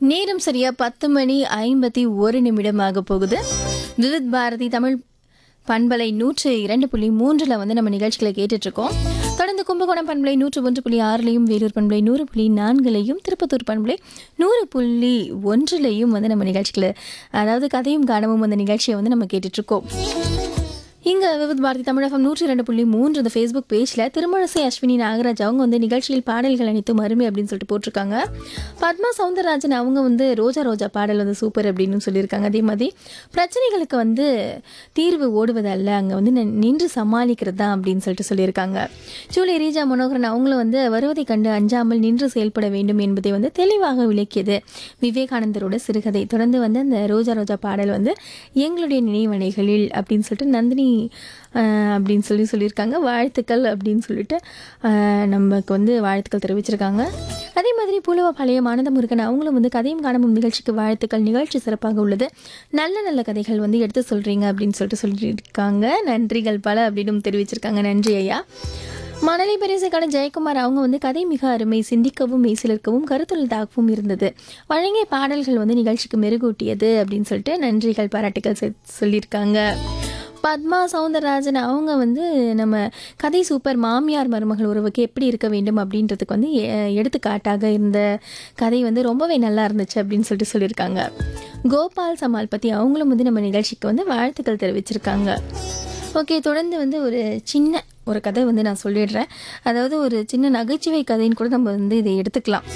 நேரம் சரியா பத்து மணி ஐம்பத்தி ஒரு நிமிடமாக போகுது விவித் பாரதி தமிழ் பண்பலை நூற்று இரண்டு புள்ளி மூன்றில் வந்து நம்ம நிகழ்ச்சிகளை கேட்டுட்டு இருக்கோம் தொடர்ந்து கும்பகோணம் பண்பலை நூற்று ஒன்று புள்ளி ஆறுலையும் வேலூர் பண்பலை நூறு புள்ளி நான்குலையும் திருப்பத்தூர் பண்பலை நூறு புள்ளி ஒன்றுலையும் வந்து நம்ம நிகழ்ச்சிகளை அதாவது கதையும் காணவும் அந்த நிகழ்ச்சியை வந்து நம்ம கேட்டுட்டு இருக்கோம் இங்கே விவித் பாரதி தமிழகம் நூற்றி இரண்டு புள்ளி மூன்று இந்த ஃபேஸ்புக் பேஜில் திருமணசை அஸ்வினி நாகராஜ் அவங்க வந்து நிகழ்ச்சியில் பாடல்கள் அனைத்தும் அருமை அப்படின்னு சொல்லிட்டு போட்டிருக்காங்க பத்மா சவுந்தரராஜன் அவங்க வந்து ரோஜா ரோஜா பாடல் வந்து சூப்பர் அப்படின்னு சொல்லியிருக்காங்க அதே மாதிரி பிரச்சனைகளுக்கு வந்து தீர்வு ஓடுவதல்ல அங்கே வந்து நி- நின்று சமாளிக்கிறது தான் அப்படின்னு சொல்லிட்டு சொல்லியிருக்காங்க ஜூலி ரீஜா மனோகரன் அவங்களும் வந்து வருவதை கண்டு அஞ்சாமல் நின்று செயல்பட வேண்டும் என்பதை வந்து தெளிவாக விளக்கியது விவேகானந்தரோட சிறுகதை தொடர்ந்து வந்து அந்த ரோஜா ரோஜா பாடல் வந்து எங்களுடைய நினைவலைகளில் அப்படின்னு சொல்லிட்டு நந்தினி ஆஹ், அப்படின்னு சொல்லி சொல்லியிருக்காங்க வாழ்த்துக்கள் அப்படின்னு சொல்லிட்டு ஆஹ், நமக்கு வந்து வாழ்த்துக்கள் தெரிவிச்சிருக்காங்க அதே மாதிரி புலுவ பழைய மானத முருகன் அவங்களும் வந்து கதையும் காணமும் நிகழ்ச்சிக்கு வாழ்த்துக்கள் நிகழ்ச்சி சிறப்பாக உள்ளது நல்ல நல்ல கதைகள் வந்து எடுத்து சொல்கிறீங்க அப்படின்னு சொல்லிட்டு சொல்லியிருக்காங்க நன்றிகள் பல அப்படின்னு தெரிவிச்சிருக்காங்க நன்றி ஐயா மணலி பெரிசைக்கான ஜெயக்குமார் அவங்க வந்து கதை மிக அருமை சிந்திக்கவும் மெய்சிலிருக்கவும் கருத்துள்ள தாக்கவும் இருந்தது வழங்கிய பாடல்கள் வந்து நிகழ்ச்சிக்கு மெருகூட்டியது அப்படின்னு சொல்லிட்டு நன்றிகள் பாராட்டுகள் செ- சொல்லியிருக்காங்க பத்மா சவுந்தரராஜன் அவங்க வந்து நம்ம கதை சூப்பர் மாமியார் மருமகள் உறவுக்கு எப்படி இருக்க வேண்டும் அப்படின்றதுக்கு வந்து எ- எடுத்துக்காட்டாக இருந்த கதை வந்து ரொம்பவே நல்லா இருந்துச்சு அப்படின்னு சொல்லிட்டு சொல்லியிருக்காங்க கோபால் சமால் பற்றி அவங்களும் வந்து நம்ம நிகழ்ச்சிக்கு வந்து வாழ்த்துக்கள் தெரிவிச்சிருக்காங்க ஓகே தொடர்ந்து வந்து ஒரு சின்ன ஒரு கதை வந்து நான் சொல்லிடுறேன் அதாவது ஒரு சின்ன நகைச்சுவை கதைன்னு கூட நம்ம வந்து இதை எடுத்துக்கலாம்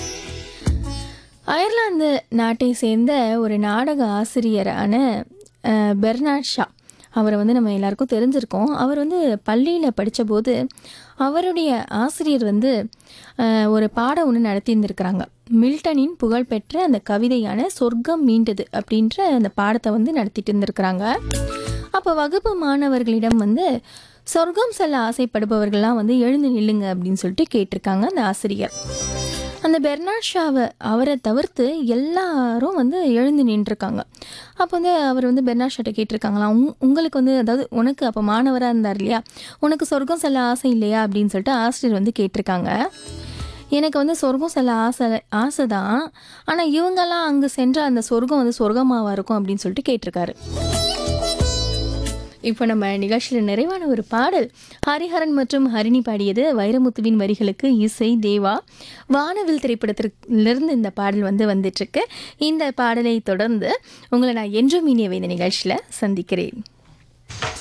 அயர்லாந்து நாட்டை சேர்ந்த ஒரு நாடக ஆசிரியரான அஹ், பெர்னார்ட் ஷா அவரை வந்து நம்ம எல்லாருக்கும் தெரிஞ்சிருக்கோம் அவர் வந்து பள்ளியில் படித்தபோது அவருடைய ஆசிரியர் வந்து அஹ், ஒரு பாடம் ஒன்று நடத்தியிருந்திருக்கிறாங்க மில்டனின் புகழ்பெற்ற அந்த கவிதையான சொர்க்கம் மீண்டது அப்படின்ற அந்த பாடத்தை வந்து நடத்திட்டு இருந்திருக்கிறாங்க அப்போ வகுப்பு மாணவர்களிடம் வந்து சொர்க்கம் செல்ல ஆசைப்படுபவர்கள்லாம் வந்து எழுந்து நில்லுங்க அப்படின்னு சொல்லிட்டு கேட்டிருக்காங்க அந்த ஆசிரியர் அந்த பெர்னாட் ஷாவை அவரை தவிர்த்து எல்லாரும் வந்து எழுந்து நின்றுருக்காங்க அப்போ வந்து அவர் வந்து பெர்னாட் ஷாட்ட கேட்டிருக்காங்களாம் உங் உங்களுக்கு வந்து அதாவது உனக்கு அப்போ மாணவராக இருந்தார் இல்லையா உனக்கு சொர்க்கம் செல்ல ஆசை இல்லையா அப்படின்னு சொல்லிட்டு ஆசிரியர் வந்து கேட்டிருக்காங்க எனக்கு வந்து சொர்க்கம் செல்ல ஆசை ஆசை தான் ஆனால் இவங்கெல்லாம் அங்கே சென்ற அந்த சொர்க்கம் வந்து சொர்க்கமாவா இருக்கும் அப்படின்னு சொல்லிட்டு கேட்டிருக்காரு இப்போ நம்ம நிகழ்ச்சியில் நிறைவான ஒரு பாடல் ஹரிஹரன் மற்றும் ஹரிணி பாடியது வைரமுத்துவின் வரிகளுக்கு இசை தேவா வானவில் திரைப்படத்திலிருந்து இந்த பாடல் வந்து வந்துட்டுருக்கு இந்த பாடலை தொடர்ந்து உங்களை நான் என்றும் இனியவை இந்த நிகழ்ச்சியில் சந்திக்கிறேன்